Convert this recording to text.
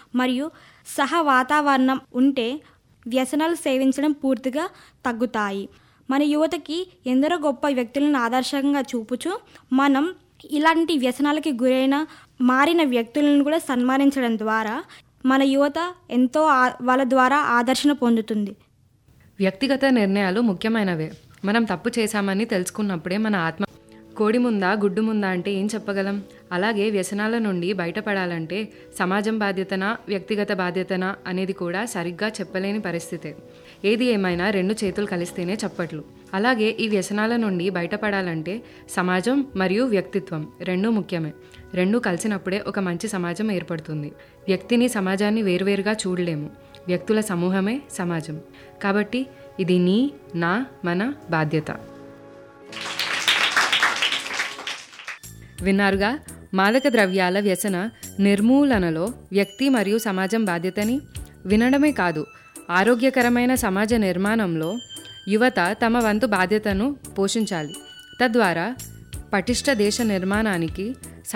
మరియు సహ వాతావరణం ఉంటే వ్యసనాలు సేవించడం పూర్తిగా తగ్గుతాయి మన యువతకి ఎందరో గొప్ప వ్యక్తులను ఆదర్శంగా చూపుచూ మనం ఇలాంటి వ్యసనాలకి గురైన మారిన వ్యక్తులను కూడా సన్మానించడం ద్వారా మన యువత ఎంతో ఆ- వాళ్ళ ద్వారా ఆదర్శన పొందుతుంది వ్యక్తిగత నిర్ణయాలు ముఖ్యమైనవే మనం తప్పు చేశామని తెలుసుకున్నప్పుడే మన ఆత్మ కోడి ముందా గుడ్డు ముందా అంటే ఏం చెప్పగలం అలాగే వ్యసనాల నుండి బయటపడాలంటే సమాజం బాధ్యతనా వ్యక్తిగత బాధ్యతనా అనేది కూడా సరిగ్గా చెప్పలేని పరిస్థితే ఏది ఏమైనా రెండు చేతులు కలిస్తేనే చప్పట్లు అలాగే ఈ వ్యసనాల నుండి బయటపడాలంటే సమాజం మరియు వ్యక్తిత్వం రెండూ ముఖ్యమే రెండూ కలిసినప్పుడే ఒక మంచి సమాజం ఏర్పడుతుంది వ్యక్తిని సమాజాన్ని వేరువేరుగా చూడలేము వ్యక్తుల సమూహమే సమాజం కాబట్టి ఇది నీ నా మన బాధ్యత విన్నారుగా మాదక ద్రవ్యాల వ్యసన నిర్మూలనలో వ్యక్తి మరియు సమాజం బాధ్యతని వినడమే కాదు ఆరోగ్యకరమైన సమాజ నిర్మాణంలో యువత తమ వంతు బాధ్యతను పోషించాలి తద్వారా పటిష్ట దేశ నిర్మాణానికి